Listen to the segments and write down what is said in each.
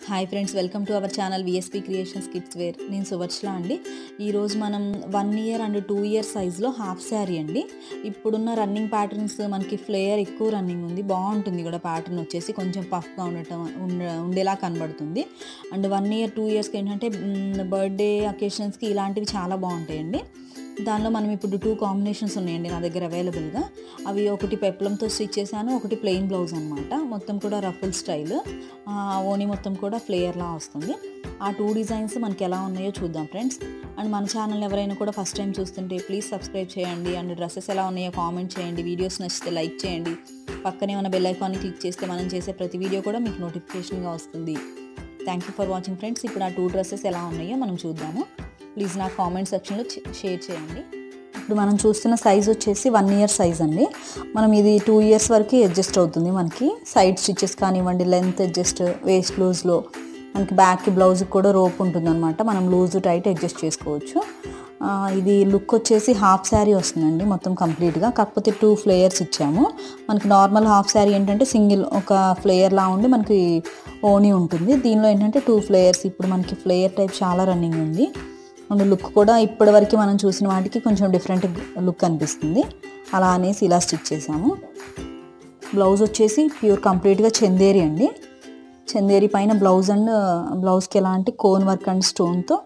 hi friends welcome to our channel VSP creations kids where నేను సువర్చల అండి ఈరోజు మనం one year and two year సైజ్లో హాఫ్ శారీ అండి ఇప్పుడున్న రన్నింగ్ ప్యాటర్న్స్ మనకి ఫ్లేయర్ ఎక్కువ రన్నింగ్ ఉంది బాగుంటుంది కూడా ప్యాటర్న్ వచ్చేసి కొంచెం పఫ్గా ఉండటం ఉండ- ఉండేలా కనబడుతుంది అండ్ వన్ ఇయర్ టూ ఇయర్స్కి ఏంటంటే బర్త్డే అకేషన్స్కి ఇలాంటివి చాలా బాగుంటాయండి దానిలో మనం ఇప్పుడు టూ కాంబినేషన్స్ ఉన్నాయండి నా దగ్గర అవైలబుల్గా అవి ఒకటి పెప్లంతో స్టిచ్ చేశాను ఒకటి ప్లెయిన్ బ్లౌజ్ అనమాట మొత్తం కూడా రఫుల్ స్టైల్ ఓని మొత్తం కూడా ఫ్లేయర్లా వస్తుంది ఆ టూ డిజైన్స్ మనకి ఎలా ఉన్నాయో చూద్దాం ఫ్రెండ్స్ అండ్ మన ఛానల్ ఎవరైనా కూడా ఫస్ట్ టైం చూస్తుంటే ప్లీజ్ సబ్స్క్రైబ్ చేయండి అండ్ డ్రెస్సెస్ ఎలా ఉన్నాయో కామెంట్ చేయండి వీడియోస్ నచ్చితే లైక్ చేయండి పక్కనే ఉన్న బెల్ ఐకాన్ని క్లిక్ చేస్తే మనం చేసే ప్రతి వీడియో కూడా మీకు నోటిఫికేషన్గా వస్తుంది thank you for watching friends ఇప్పుడు ఆ టూ డ్రెస్సెస్ ఎలా ఉన్నాయో మనం చూద్దాము ప్లీజ్ నా కామెంట్ సెక్షన్లో షేర్ చేయండి ఇప్పుడు మనం చూస్తున్న సైజ్ వచ్చేసి వన్ ఇయర్ సైజ్ అండి మనం ఇది టూ ఇయర్స్ వరకు అడ్జస్ట్ అవుతుంది మనకి సైడ్ స్టిచెస్ కానివ్వండి లెంత్ అడ్జస్ట్ వేస్ట్ లూజ్లో మనకి బ్యాక్ బ్లౌజ్కి కూడా రోప్ ఉంటుంది అనమాట మనం లూజ్ టైట్ అడ్జస్ట్ చేసుకోవచ్చు ఆ, ఇది లుక్ వచ్చేసి హాఫ్ శారీ వస్తుందండి మొత్తం కంప్లీట్గా కాకపోతే టూ ఫ్లేయర్స్ ఇచ్చాము మనకి నార్మల్ హాఫ్ శారీ ఏంటంటే సింగిల్ ఒక ఫ్లేయర్ లా ఉండి మనకి ఓనీ ఉంటుంది దీనిలో ఏంటంటే టూ ఫ్లేయర్స్ ఇప్పుడు మనకి ఫ్లేయర్ టైప్ చాలా రన్నింగ్ ఉంది అండ్ లుక్ కూడా ఇప్పటివరకు మనం చూసిన వాటికి కొంచెం డిఫరెంట్ లుక్ అనిపిస్తుంది అలా అనేసి ఇలా స్టిచ్ చేసాము బ్లౌజ్ వచ్చేసి ప్యూర్ కంప్లీట్గా చందేరి అండి చందేరి పైన బ్లౌజ్ అండ్ బ్లౌజ్కి ఎలాంటి కోన్ వర్క్ అండ్ స్టోన్తో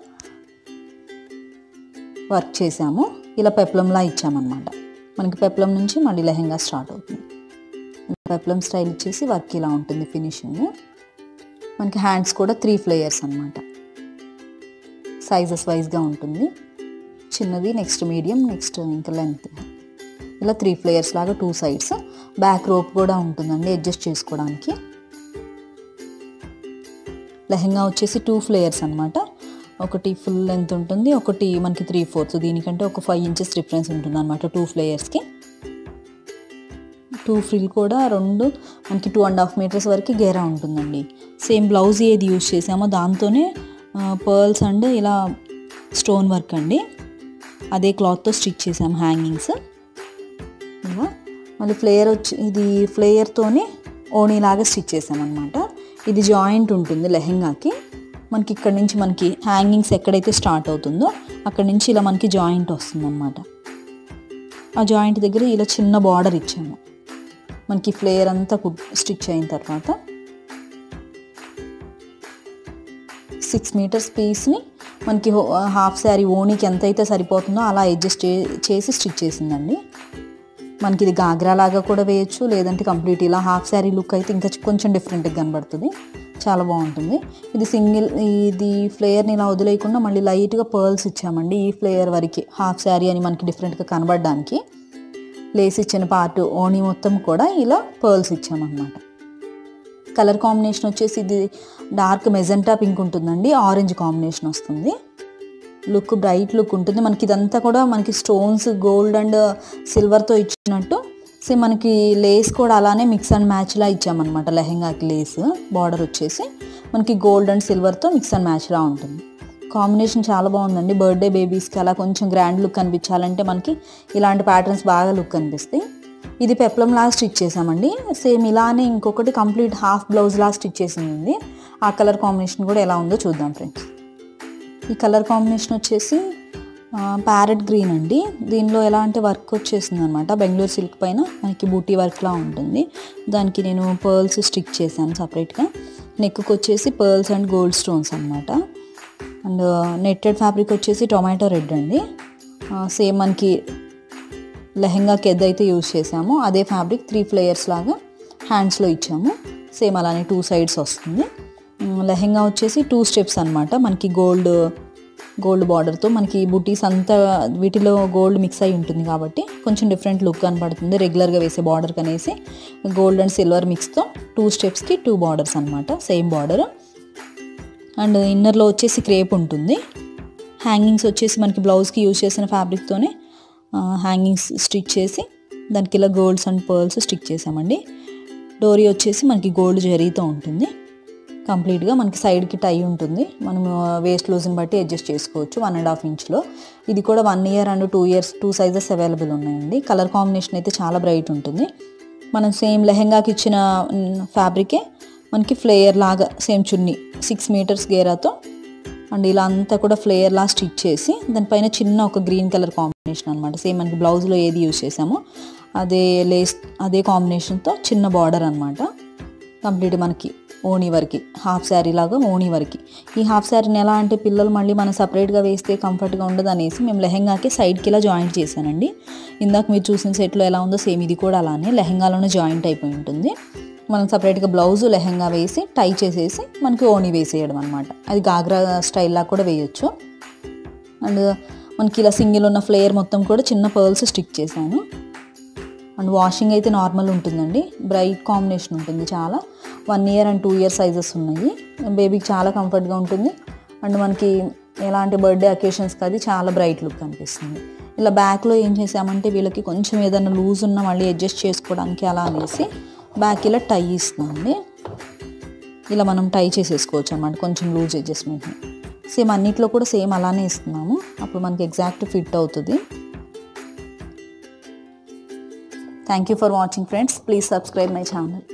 వర్క్ చేసాము ఇలా పెప్లంలా ఇచ్చామన్నమాట మనకి పెప్లం నుంచి మళ్ళీ లెహెంగా స్టార్ట్ అవుతుంది పెప్లం స్టైల్ ఇచ్చేసి వర్క్ ఇలా ఉంటుంది ఫినిషింగ్ మనకి హ్యాండ్స్ కూడా త్రీ ఫ్లేయర్స్ అన్నమాట సైజెస్ వైజ్గా ఉంటుంది చిన్నది నెక్స్ట్ మీడియం నెక్స్ట్ ఇంకా లెంత్ ఇలా త్రీ ఫ్లేయర్స్ లాగా టూ సైడ్స్ బ్యాక్ రోప్ కూడా ఉంటుందండి అడ్జస్ట్ చేసుకోవడానికి లెహెంగా వచ్చేసి టూ ఫ్లేయర్స్ అనమాట ఒకటి ఫుల్ లెంత్ ఉంటుంది ఒకటి మనకి త్రీ ఫోర్త్ దీనికంటే ఒక ఫైవ్ ఇంచెస్ డిఫరెన్స్ ఉంటుంది అనమాట టూ ఫ్లేయర్స్కి టూ ఫ్రిల్ కూడా రెండు మనకి టూ అండ్ హాఫ్ మీటర్స్ వరకు గేరా ఉంటుందండి సేమ్ బ్లౌజ్ ఏది యూజ్ చేసామో దాంతోనే పర్ల్స్ అండ్ ఇలా స్టోన్ వర్క్ అండి అదే క్లాత్తో స్టిచ్ చేసాం హ్యాంగింగ్స్ ఇలా మళ్ళీ ఫ్లేయర్ వచ్చి ఇది ఫ్లేయర్తోనే ఓణీలాగా స్టిచ్ చేసామన్నమాట ఇది జాయింట్ ఉంటుంది లెహెంగాకి మనకి ఇక్కడ నుంచి మనకి హ్యాంగింగ్స్ ఎక్కడైతే స్టార్ట్ అవుతుందో అక్కడ నుంచి ఇలా మనకి జాయింట్ వస్తుందన్నమాట ఆ జాయింట్ దగ్గర ఇలా చిన్న బార్డర్ ఇచ్చాము మనకి ఫ్లేయర్ అంతా స్టిచ్ అయిన తర్వాత సిక్స్ మీటర్స్ పీస్ని మనకి హాఫ్ శారీ ఓనీకి ఎంత అయితే సరిపోతుందో అలా అడ్జస్ట్ చేసి స్టిచ్ చేసిందండి మనకి ఇది గాగ్రా లాగా కూడా వేయచ్చు లేదంటే కంప్లీట్ ఇలా హాఫ్ శారీ లుక్ అయితే ఇంకా కొంచెం డిఫరెంట్గా కనబడుతుంది చాలా బాగుంటుంది ఇది సింగిల్ ఇది ఫ్లేయర్ని ఇలా వదిలేయకుండా మళ్ళీ లైట్గా పర్ల్స్ ఇచ్చామండి ఈ ఫ్లేయర్ వరకు హాఫ్ శారీ అని మనకి డిఫరెంట్గా కనబడడానికి లేస్ ఇచ్చిన పార్ట్ ఓణీ మొత్తం కూడా ఇలా పర్ల్స్ ఇచ్చామన్నమాట కలర్ కాంబినేషన్ వచ్చేసి ఇది డార్క్ మెజెంటా పింక్ ఉంటుందండి ఆరెంజ్ కాంబినేషన్ వస్తుంది లుక్ బ్రైట్ లుక్ ఉంటుంది మనకి ఇదంతా కూడా మనకి స్టోన్స్ గోల్డ్ అండ్ సిల్వర్తో ఇచ్చినట్టు సేమ్ మనకి లేస్ కూడా అలానే మిక్స్ అండ్ మ్యాచ్లా ఇచ్చామన్నమాట లెహెంగాకి లేస్ బార్డర్ వచ్చేసి మనకి గోల్డ్ అండ్ సిల్వర్తో మిక్స్ అండ్ మ్యాచ్లా ఉంటుంది కాంబినేషన్ చాలా బాగుందండి బర్త్డే బేబీస్కి అలా కొంచెం గ్రాండ్ లుక్ కనిపించాలంటే మనకి ఇలాంటి ప్యాటర్న్స్ బాగా లుక్ కనిపిస్తాయి ఇది పెప్లం లా స్టిచ్ చేసామండి సేమ్ ఇలానే ఇంకొకటి కంప్లీట్ హాఫ్ బ్లౌజ్ లా స్టిచ్ చేసింది ఆ కలర్ కాంబినేషన్ కూడా ఎలా ఉందో చూద్దాం ఫ్రెండ్స్ ఈ కలర్ కాంబినేషన్ వచ్చేసి ప్యారెట్ గ్రీన్ అండి దీనిలో ఎలాంటి వర్క్ వచ్చేసింది అనమాట బెంగళూరు సిల్క్ పైన మనకి బూటీ వర్క్లా ఉంటుంది దానికి నేను పర్ల్స్ స్టిక్ చేశాను సపరేట్గా నెక్కి వచ్చేసి పర్ల్స్ అండ్ గోల్డ్ స్టోన్స్ అనమాట అండ్ నెట్టెడ్ ఫ్యాబ్రిక్ వచ్చేసి టొమాటో రెడ్ అండి సేమ్ మనకి లెహెంగాకి ఏదైతే యూజ్ చేసామో అదే ఫ్యాబ్రిక్ త్రీ ఫ్లేయర్స్ లాగా హ్యాండ్స్లో ఇచ్చాము సేమ్ అలానే టూ సైడ్స్ వస్తుంది మ్, లెహెంగా వచ్చేసి టూ స్టెప్స్ అనమాట మనకి గోల్డ్ గోల్డ్ బార్డర్తో మనకి బుటీస్ అంతా వీటిలో గోల్డ్ మిక్స్ అయి ఉంటుంది కాబట్టి కొంచెం డిఫరెంట్ లుక్ కనబడుతుంది రెగ్యులర్గా వేసే బార్డర్ కనేసి గోల్డ్ అండ్ సిల్వర్ మిక్స్తో టూ స్టెప్స్కి టూ బార్డర్స్ అనమాట సేమ్ బార్డర్ అండ్ ఇన్నర్లో వచ్చేసి క్రేప్ ఉంటుంది హ్యాంగింగ్స్ వచ్చేసి మనకి బ్లౌజ్కి యూజ్ చేసిన ఫ్యాబ్రిక్తోనే హ్యాంగింగ్స్ స్టిచ్ చేసి దానికి ఇలా గోల్డ్స్ అండ్ పర్ల్స్ స్టిక్ చేసామండి డోరీ వచ్చేసి మనకి గోల్డ్ జరీతో ఉంటుంది కంప్లీట్గా మనకి సైడ్కి టై ఉంటుంది మనం వేస్ట్ లూజ్ని బట్టి అడ్జస్ట్ చేసుకోవచ్చు వన్ అండ్ హాఫ్ ఇంచ్లో ఇది కూడా one year and two years two sizes available ఉన్నాయండి కలర్ కాంబినేషన్ అయితే చాలా బ్రైట్ ఉంటుంది మనం సేమ్ లెహెంగాకి ఇచ్చిన ఫ్యాబ్రికే మనకి ఫ్లేయర్ లాగా సేమ్ చున్నీ సిక్స్ మీటర్స్ గేరాతో అండ్ ఇలా అంతా కూడా ఫ్లేయర్ లా స్టిచ్ చేసి దానిపైన చిన్న ఒక గ్రీన్ కలర్ కాంబినేషన్ అనమాట సేమ్ మనకి బ్లౌజ్లో ఏది యూజ్ చేసామో అదే లేస్ అదే కాంబినేషన్తో చిన్న బార్డర్ అనమాట కంప్లీట్ మనకి ఓణి వరకు హాఫ్ శారీ లాగా ఓణి వరకు ఈ హాఫ్ శారీని ఎలా అంటే పిల్లలు మళ్ళీ మనం సపరేట్గా వేస్తే కంఫర్ట్గా ఉండదు అనేసి మేము లెహెంగాకి సైడ్కి ఇలా జాయింట్ చేశానండి ఇందాక మీరు చూసిన సెట్లో ఎలా ఉందో సేమ్ ఇది కూడా అలానే లెహెంగాలోనే జాయింట్ అయిపోయి ఉంటుంది మనం సపరేట్గా బ్లౌజు లెహెంగా వేసి టై చేసేసి మనకి ఓణి వేసేయడం అనమాట అది గాగ్రా స్టైల్లా కూడా వేయొచ్చు అండ్ మనకి ఇలా సింగిల్ ఉన్న ఫ్లేయర్ మొత్తం కూడా చిన్న పర్ల్స్ స్టిక్ చేశాను అండ్ వాషింగ్ అయితే నార్మల్ ఉంటుందండి బ్రైట్ కాంబినేషన్ ఉంటుంది చాలా one year and two year sizes ఉన్నాయి బేబీకి చాలా కంఫర్ట్గా ఉంటుంది అండ్ మనకి ఎలాంటి బర్త్డే అకేషన్స్కి అది చాలా బ్రైట్ లుక్ కనిపిస్తుంది ఇలా బ్యాక్లో ఏం చేసామంటే వీళ్ళకి కొంచెం ఏదైనా లూజ్ ఉన్నా మళ్ళీ అడ్జస్ట్ చేసుకోవడానికి అలా అనేసి బ్యాక్ ఇలా టై ఇస్తుందండి ఇలా మనం టై చేసేసుకోవచ్చు అన్నమాట కొంచెం లూజ్ అడ్జస్ట్మెంట్ని సేమ్ అన్నిట్లో కూడా సేమ్ అలానే ఇస్తున్నాము అప్పుడు మనకి ఎగ్జాక్ట్ ఫిట్ అవుతుంది thank you for watching friends please subscribe my channel